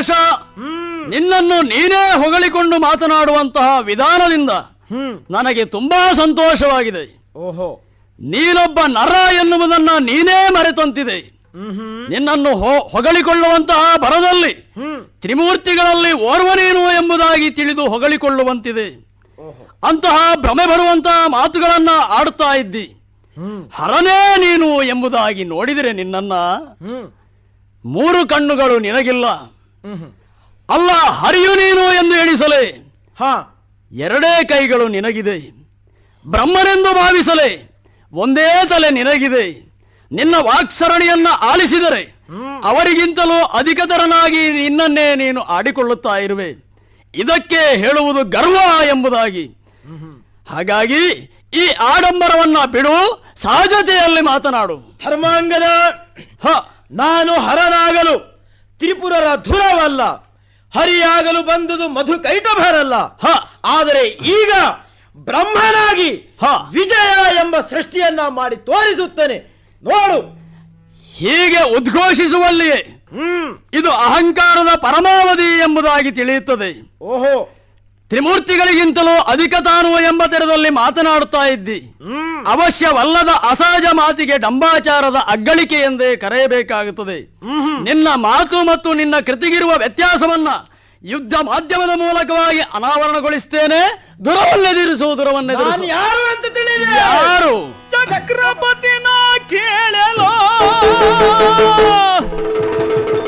ಸಂತೋಷ ನಿನ್ನನ್ನು ನೀನೇ ಹೊಗಳಿಕೊಂಡು ಮಾತನಾಡುವಂತಹ ವಿಧಾನದಿಂದ ಹ್ಮ್ ನನಗೆ ತುಂಬಾ ಸಂತೋಷವಾಗಿದೆ ಓಹೋ ನೀನೊಬ್ಬ ನರ ಎನ್ನುವುದನ್ನ ನೀನೇ ಮರೆತಂತಿದೆ ಹ್ಮ್ ಹ್ಮ್ ನಿನ್ನನ್ನು ಹೊ- ಹೊಗಳಿಕೊಳ್ಳುವಂತಹ ಬರದಲ್ಲಿ ಹ್ಮ್ ತ್ರಿಮೂರ್ತಿಗಳಲ್ಲಿ ಓರ್ವನೇನು ಎಂಬುದಾಗಿ ತಿಳಿದು ಹೊಗಳಿಕೊಳ್ಳುವಂತಿದೆ ಓಹೋ ಅಂತಹ ಭ್ರಮೆ ಬರುವಂತಹ ಮಾತುಗಳನ್ನ ಆಡುತ್ತಾ ಇದ್ದಿ ಹ್ಮ್ ಹರನೇ ನೀನು ಎಂಬುದಾಗಿ ನೋಡಿದರೆ ನಿನ್ನನ್ನ ಹ್ಮ್ ಮೂರು ಕಣ್ಣುಗಳು ನಿನಗಿಲ್ಲ ಹ್ಮ್ ಹ್ಮ್ ಅಲ್ಲ ಹರಿಯು ನೀನು ಎಂದು ಎಣಿಸಲೇ ಹಾ ಎರಡೇ ಕೈಗಳು ನಿನಗಿದೆ ಬ್ರಹ್ಮನೆಂದು ಭಾವಿಸಲೇ ಒಂದೇ ತಲೆ ನಿನಗಿದೆ ನಿನ್ನ ವಾಕ್ಸರಣಿಯನ್ನ ಆಲಿಸಿದರೆ ಅವರಿಗಿಂತಲೂ ಅಧಿಕತರನಾಗಿ ನಿನ್ನನ್ನೇ ನೀನು ಆಡಿಕೊಳ್ಳುತ್ತಾ ಇರುವೆ ಇದಕ್ಕೆ ಹೇಳುವುದು ಗರ್ವ ಎಂಬುದಾಗಿ ಹಾಗಾಗಿ ಈ ಆಡಂಬರವನ್ನ ಬಿಡು ಸಹಜತೆಯಲ್ಲಿ ಮಾತನಾಡು ಧರ್ಮಾಂಗದ ಹ ನಾನು ಹರನಾಗಲು ತ್ರಿಪುರರ ಧುರವಲ್ಲ ಹರಿಯಾಗಲು ಬಂದುದು ಮಧು ಕೈಟಭರಲ್ಲ ಹ ಆದರೆ ಈಗ ಬ್ರಹ್ಮನಾಗಿ ಹ. ವಿಜಯ ಎಂಬ ಸೃಷ್ಟಿಯನ್ನ ಮಾಡಿ ತೋರಿಸುತ್ತೇನೆ ನೋಡು ಹೀಗೆ ಉದ್ಘೋಷಿಸುವಲ್ಲಿಯೇ ಹ್ಮ್ ಇದು ಅಹಂಕಾರದ ಪರಮಾವಧಿ ಎಂಬುದಾಗಿ ತಿಳಿಯುತ್ತದೆ ಓಹೋ ತ್ರಿಮೂರ್ತಿಗಳಿಗಿಂತಲೂ ಅಧಿಕ ತಾನು ಎಂಬ ತೆರದಲ್ಲಿ ಮಾತನಾಡುತ್ತಾ ಇದ್ದಿ ಹ್ಮ್ ಅವಶ್ಯವಲ್ಲದ ಅಸಹಜ ಮಾತಿಗೆ ಡಂಬಾಚಾರದ ಅಗ್ಗಳಿಕೆ ಎಂದೇ ಕರೆಯಬೇಕಾಗುತ್ತದೆ ನಿನ್ನ ಮಾತು ಮತ್ತು ನಿನ್ನ ಕೃತಿಗಿರುವ ವ್ಯತ್ಯಾಸವನ್ನ ಯುದ್ಧ ಮಾಧ್ಯಮದ ಮೂಲಕವಾಗಿ ಅನಾವರಣಗೊಳಿಸ್ತೇನೆ ದುರವನ್ನೆದಿರಿಸು ನಾನು ದುರವನ್ನೆದಿರಿಸು ಯಾರು ಅಂತ ತಿಳಿದೆ ಯಾರು ಚಕ್ರಪತಿನ ಕೇಳಲೋ